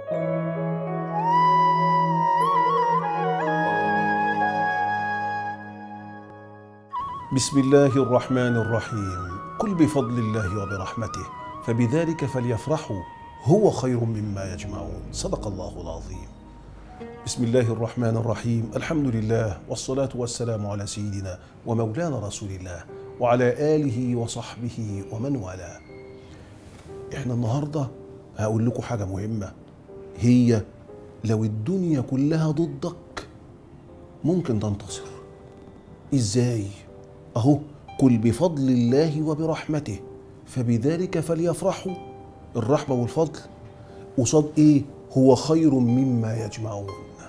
بسم الله الرحمن الرحيم قل بفضل الله وبرحمته فبذلك فليفرحوا هو خير مما يجمعون صدق الله العظيم بسم الله الرحمن الرحيم الحمد لله والصلاة والسلام على سيدنا ومولانا رسول الله وعلى آله وصحبه ومن والاه احنا النهاردة هقول لكم حاجة مهمة هي لو الدنيا كلها ضدك ممكن تنتصر ازاي اهو قل بفضل الله وبرحمته فبذلك فليفرحوا الرحمة والفضل قصاد ايه هو خير مما يجمعون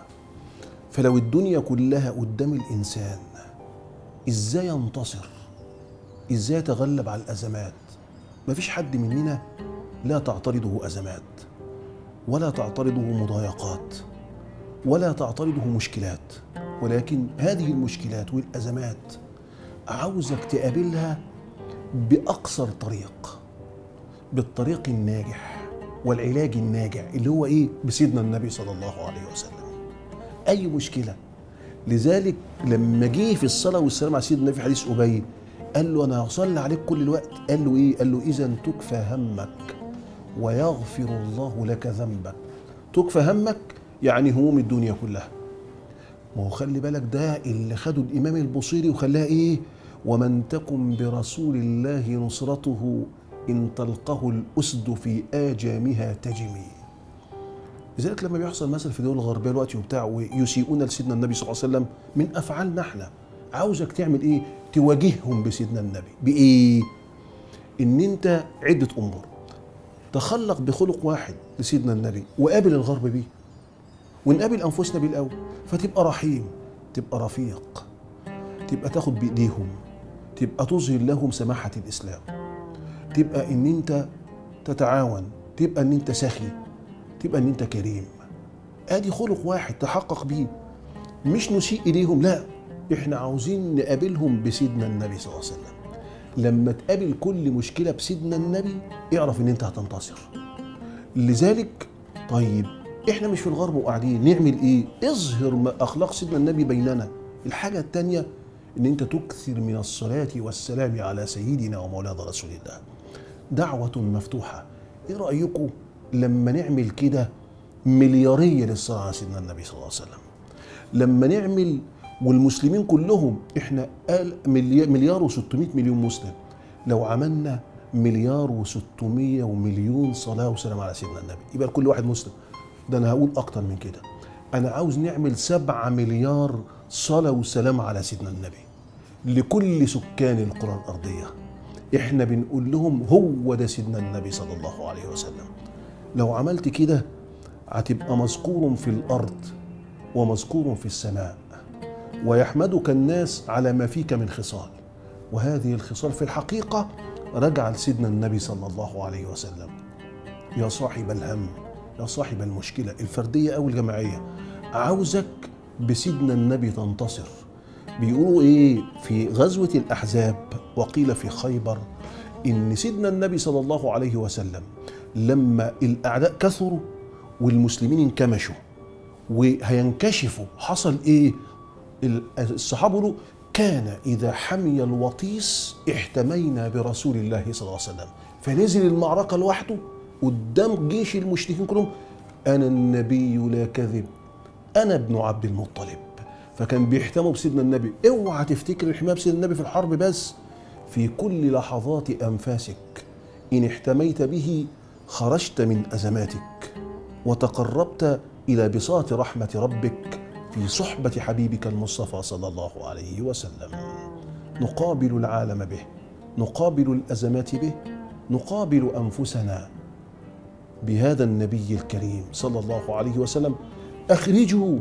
فلو الدنيا كلها قدام الانسان ازاي ينتصر ازاي يتغلب على الازمات مفيش حد مننا لا تعترضه ازمات ولا تعترضه مضايقات ولا تعترضه مشكلات ولكن هذه المشكلات والازمات عاوزك تقابلها باقصر طريق بالطريق الناجح والعلاج الناجع اللي هو ايه بسيدنا النبي صلى الله عليه وسلم اي مشكله لذلك لما جه في الصلاه والسلام على سيدنا النبي في حديث ابي قال له انا هصلي عليك كل الوقت قال له ايه قال له اذا تكفى همك ويغفر الله لك ذنبك تكفى همك يعني هموم الدنيا كلها ما هو خلي بالك ده اللي خده الامام البصيري وخلاها ايه ومن تكن برسول الله نصرته ان تلقه الاسد في اجامها تجمي لذلك لما بيحصل مثلا في دول الغربيه دلوقتي وبتاع ويسيئون لسيدنا النبي صلى الله عليه وسلم من افعالنا احنا عاوزك تعمل ايه تواجههم بسيدنا النبي بايه ان انت عده امور تخلق بخلق واحد لسيدنا النبي وقابل الغرب بيه ونقابل انفسنا بيه الاول فتبقى رحيم تبقى رفيق تبقى تاخد بايديهم تبقى تظهر لهم سماحه الاسلام تبقى ان انت تتعاون تبقى ان انت سخي تبقى ان انت كريم ادي خلق واحد تحقق بيه مش نسيء اليهم لا احنا عاوزين نقابلهم بسيدنا النبي صلى الله عليه وسلم لما تقابل كل مشكله بسيدنا النبي اعرف ان انت هتنتصر لذلك طيب احنا مش في الغرب وقاعدين نعمل ايه اظهر اخلاق سيدنا النبي بيننا الحاجه الثانيه ان انت تكثر من الصلاه والسلام على سيدنا ومولانا رسول الله دعوه مفتوحه ايه رايكم لما نعمل كده ملياريه للصلاه على سيدنا النبي صلى الله عليه وسلم لما نعمل والمسلمين كلهم احنا قال مليار و600 مليون مسلم لو عملنا مليار و600 ومليون صلاه وسلام على سيدنا النبي يبقى كل واحد مسلم ده انا هقول اكتر من كده انا عاوز نعمل سبعة مليار صلاة وسلام على سيدنا النبي لكل سكان القرى الأرضية احنا بنقول لهم هو ده سيدنا النبي صلى الله عليه وسلم لو عملت كده هتبقى مذكور في الأرض ومذكور في السماء ويحمدك الناس على ما فيك من خصال وهذه الخصال في الحقيقة رجع لسيدنا النبي صلى الله عليه وسلم يا صاحب الهم يا صاحب المشكلة الفردية أو الجماعية عاوزك بسيدنا النبي تنتصر بيقولوا إيه في غزوة الأحزاب وقيل في خيبر إن سيدنا النبي صلى الله عليه وسلم لما الأعداء كثروا والمسلمين انكمشوا وهينكشفوا حصل إيه الصحابة يقولوا كان إذا حمي الوطيس احتمينا برسول الله صلى الله عليه وسلم فنزل المعركة لوحده قدام جيش المشركين كلهم انا النبي لا كذب انا ابن عبد المطلب فكان بيحتموا بسيدنا النبي اوعى تفتكر الحمايه بسيدنا النبي في الحرب بس في كل لحظات انفاسك ان احتميت به خرجت من ازماتك وتقربت الى بساط رحمه ربك في صحبه حبيبك المصطفى صلى الله عليه وسلم نقابل العالم به نقابل الازمات به نقابل انفسنا بهذا النبي الكريم صلى الله عليه وسلم اخرجوا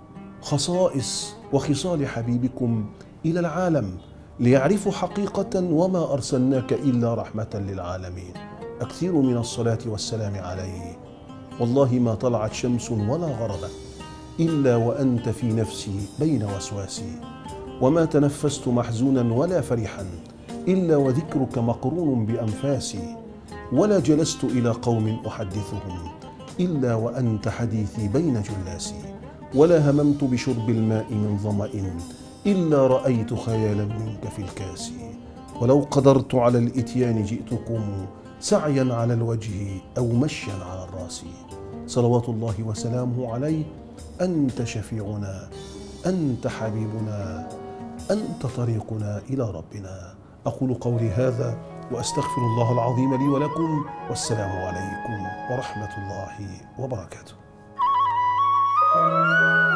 خصائص وخصال حبيبكم الى العالم ليعرفوا حقيقه وما ارسلناك الا رحمه للعالمين اكثروا من الصلاه والسلام عليه والله ما طلعت شمس ولا غربت الا وانت في نفسي بين وسواسي وما تنفست محزونا ولا فرحا الا وذكرك مقرون بانفاسي ولا جلست الى قوم احدثهم إلا وأنت حديثي بين جلاسي ولا هممت بشرب الماء من ظمأ إلا رأيت خيالا منك في الكاس ولو قدرت على الإتيان جئتكم سعيا على الوجه أو مشيا على الراس صلوات الله وسلامه عليه أنت شفيعنا أنت حبيبنا أنت طريقنا إلى ربنا أقول قولي هذا وأستغفر الله العظيم لي ولكم والسلام عليكم ورحمة الله وبركاته